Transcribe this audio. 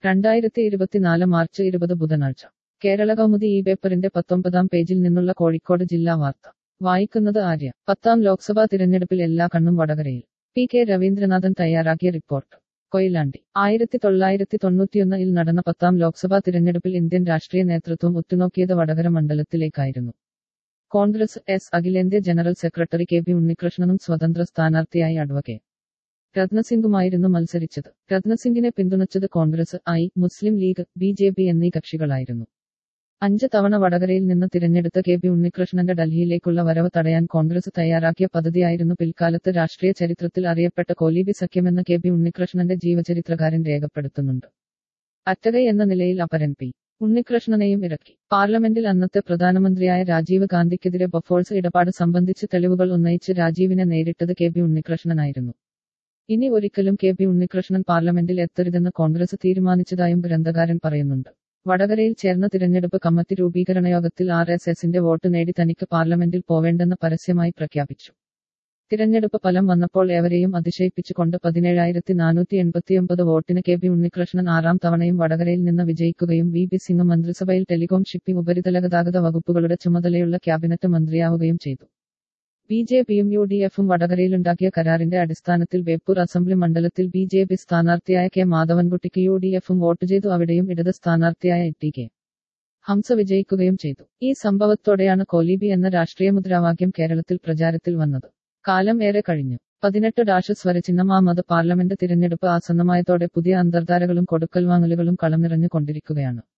രണ്ടായിരത്തി ഇരുപത്തിനാല് മാർച്ച് ഇരുപത് ബുധനാഴ്ച കേരള കൗമുദി ഈ പേപ്പറിന്റെ പത്തൊമ്പതാം പേജിൽ നിന്നുള്ള കോഴിക്കോട് ജില്ലാ വാർത്ത വായിക്കുന്നത് ആര്യ പത്താം ലോക്സഭാ തിരഞ്ഞെടുപ്പിൽ എല്ലാ കണ്ണും വടകരയിൽ പി കെ രവീന്ദ്രനാഥൻ തയ്യാറാക്കിയ റിപ്പോർട്ട് കൊയിലാണ്ടി ആയിരത്തി തൊള്ളായിരത്തി തൊണ്ണൂറ്റിയൊന്നിൽ നടന്ന പത്താം ലോക്സഭാ തിരഞ്ഞെടുപ്പിൽ ഇന്ത്യൻ രാഷ്ട്രീയ നേതൃത്വം ഉറ്റുനോക്കിയത് വടകര മണ്ഡലത്തിലേക്കായിരുന്നു കോൺഗ്രസ് എസ് അഖിലേന്ത്യാ ജനറൽ സെക്രട്ടറി കെ പി ഉണ്ണികൃഷ്ണനും സ്വതന്ത്ര സ്ഥാനാർത്ഥിയായി അഡ്വക്കേറ്റ് രത്നസിംഗുമായിരുന്നു മത്സരിച്ചത് രത്നസിംഗിനെ പിന്തുണച്ചത് Congress I Muslim League B J P എന്നീ കക്ഷികളായിരുന്നു അഞ്ച് തവണ വടകരയിൽ നിന്ന് തിരഞ്ഞെടുത്ത കെ പി ഉണ്ണികൃഷ്ണന്റെ ഡൽഹിയിലേക്കുള്ള വരവ് തടയാൻ കോൺഗ്രസ് തയ്യാറാക്കിയ പദ്ധതിയായിരുന്നു പിൽക്കാലത്ത് രാഷ്ട്രീയ ചരിത്രത്തിൽ അറിയപ്പെട്ട കോലീബി സഖ്യമെന്ന് കെ പി ഉണ്ണികൃഷ്ണന്റെ ജീവചരിത്രകാരൻ രേഖപ്പെടുത്തുന്നുണ്ട് അറ്റകൈ എന്ന നിലയിൽ അപരൻ പി ഉണ്ണികൃഷ്ണനെയും ഇറക്കി പാർലമെന്റിൽ അന്നത്തെ പ്രധാനമന്ത്രിയായ രാജീവ് ഗാന്ധിക്കെതിരെ ബഫോഴ്സ് ഇടപാട് സംബന്ധിച്ച് തെളിവുകൾ ഉന്നയിച്ച് രാജീവിനെ നേരിട്ടത് കെ പി ഉണ്ണികൃഷ്ണനായിരുന്നു ഇനി ഒരിക്കലും കെ പി ഉണ്ണികൃഷ്ണൻ പാർലമെന്റിൽ എത്തരുതെന്ന് കോൺഗ്രസ് തീരുമാനിച്ചതായും ഗ്രന്ഥകാരൻ പറയുന്നുണ്ട് വടകരയിൽ ചേർന്ന തിരഞ്ഞെടുപ്പ് കമ്മിറ്റി രൂപീകരണ യോഗത്തിൽ ആർ എസ് എസിന്റെ വോട്ട് നേടി തനിക്ക് പാർലമെന്റിൽ പോവേണ്ടെന്ന് പരസ്യമായി പ്രഖ്യാപിച്ചു തിരഞ്ഞെടുപ്പ് ഫലം വന്നപ്പോൾ ഏവരെയും അതിശയിപ്പിച്ചുകൊണ്ട് പതിനേഴായിരത്തി നാനൂറ്റി എൺപത്തിയൊമ്പത് വോട്ടിന് കെ പി ഉണ്ണികൃഷ്ണൻ ആറാം തവണയും വടകരയിൽ നിന്ന് വിജയിക്കുകയും വി പി സിംഗ് മന്ത്രിസഭയിൽ ടെലികോം ഷിപ്പിംഗ് ഉപരിതല ഗതാഗത വകുപ്പുകളുടെ ചുമതലയുള്ള ക്യാബിനറ്റ് മന്ത്രിയാവുകയും ചെയ്തു ബി ജെ പിയും യു ഡി എഫും വടകരയിലുണ്ടാക്കിയ കരാറിന്റെ അടിസ്ഥാനത്തിൽ ബേപ്പൂർ അസംബ്ലി മണ്ഡലത്തിൽ ബി ജെ പി സ്ഥാനാർത്ഥിയായ കെ മാധവൻകുട്ടിക്ക് യു ഡി എഫും വോട്ട് ചെയ്തു അവിടെയും ഇടത് സ്ഥാനാർത്ഥിയായ ടി കെ ഹംസ വിജയിക്കുകയും ചെയ്തു ഈ സംഭവത്തോടെയാണ് കോലീബി എന്ന രാഷ്ട്രീയ മുദ്രാവാക്യം കേരളത്തിൽ പ്രചാരത്തിൽ വന്നത് കാലം ഏറെ കഴിഞ്ഞു പതിനെട്ട് ഡാഷ് സ്വരചിഹ്നമാമത് പാർലമെന്റ് തിരഞ്ഞെടുപ്പ് ആസന്നമായതോടെ പുതിയ അന്തർധാരകളും കൊടുക്കൽ വാങ്ങലുകളും കളമിറഞ്ഞു കൊണ്ടിരിക്കുകയാണ്